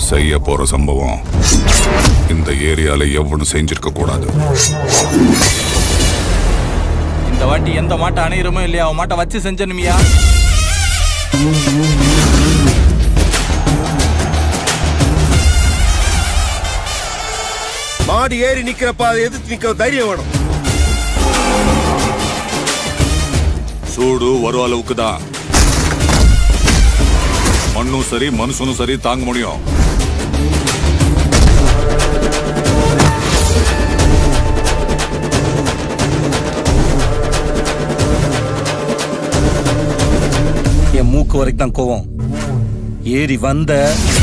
செய்ய போற சம்பவம் இந்த ஏரியால எவனும் செஞ்சிருக்க கூடாது இந்த வாட்டி எந்த மாட்டை அணையிறமோ இல்லையா அவன் மாட்டை வச்சு செஞ்சனுமியா மாடு ஏறி நிக்கிறப்ப அதை எதிர்த்து நிக்க தைரியம் வேணும் சூடு வரும் அளவுக்கு தான் மண்ணும் சரி மனுஷனும் சரி தாங்க முடியும் என் மூக்கு வரைக்கும் தான் கோவம் ஏறி வந்த